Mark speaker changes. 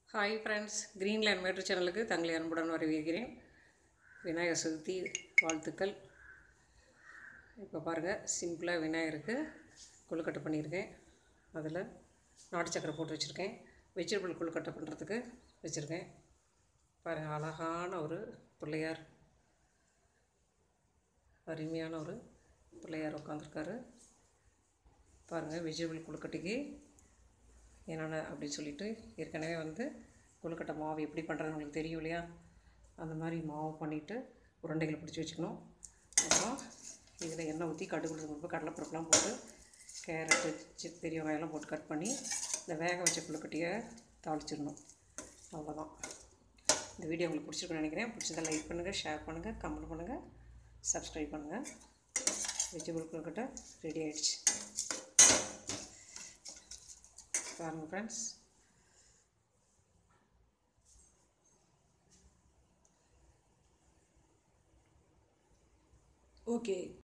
Speaker 1: hi friends Greenland matter சேனலுக்கு தங்களை அன்புடன் வரவேற்கிறேன் விநாயகர் சதுர்த்தி வாழ்த்துக்கள் இப்போ பாருங்கள் சிம்பிளாக விநாயகருக்கு கொழுக்கட்டை பண்ணியிருக்கேன் அதில் நாட்டு சக்கரை போட்டு வச்சுருக்கேன் வெஜிடபிள் கொழுக்கட்டை பண்ணுறதுக்கு வச்சுருக்கேன் பாருங்கள் அழகான ஒரு பிள்ளையார் அருமையான ஒரு பிள்ளையார் உட்காந்துருக்காரு பாருங்கள் வெஜிடபிள் கொழுக்கட்டைக்கு என்னென்ன அப்படின்னு சொல்லிட்டு ஏற்கனவே வந்து கொழுக்கட்டை மாவு எப்படி பண்ணுறதுன்னு உங்களுக்கு தெரியும் இல்லையா அந்த மாதிரி மாவு பண்ணிவிட்டு உருண்டைகளை பிடிச்சி வச்சுக்கணும் அப்புறம் இதில் எண்ணெய் ஊற்றி கடுகு பருப்பு கடலைப்பருப்புலாம் போட்டு கேரட்டு சி பெரிய வெங்காயம்லாம் போட்டு கட் பண்ணி இந்த வேக வச்ச கொழுக்கட்டையை தாளிச்சிடணும் அவ்வளோதான் இந்த வீடியோ உங்களுக்கு பிடிச்சிருக்குன்னு நினைக்கிறேன் பிடிச்சதை லைக் பண்ணுங்கள் ஷேர் பண்ணுங்கள் கமெண்ட் பண்ணுங்கள் சப்ஸ்கிரைப் பண்ணுங்கள் வெஜிடபிள் கொழுக்கட்டை ரெடி ஆயிடுச்சு பாருங்கள் ஃப்ரெண்ட்ஸ்
Speaker 2: ஓகே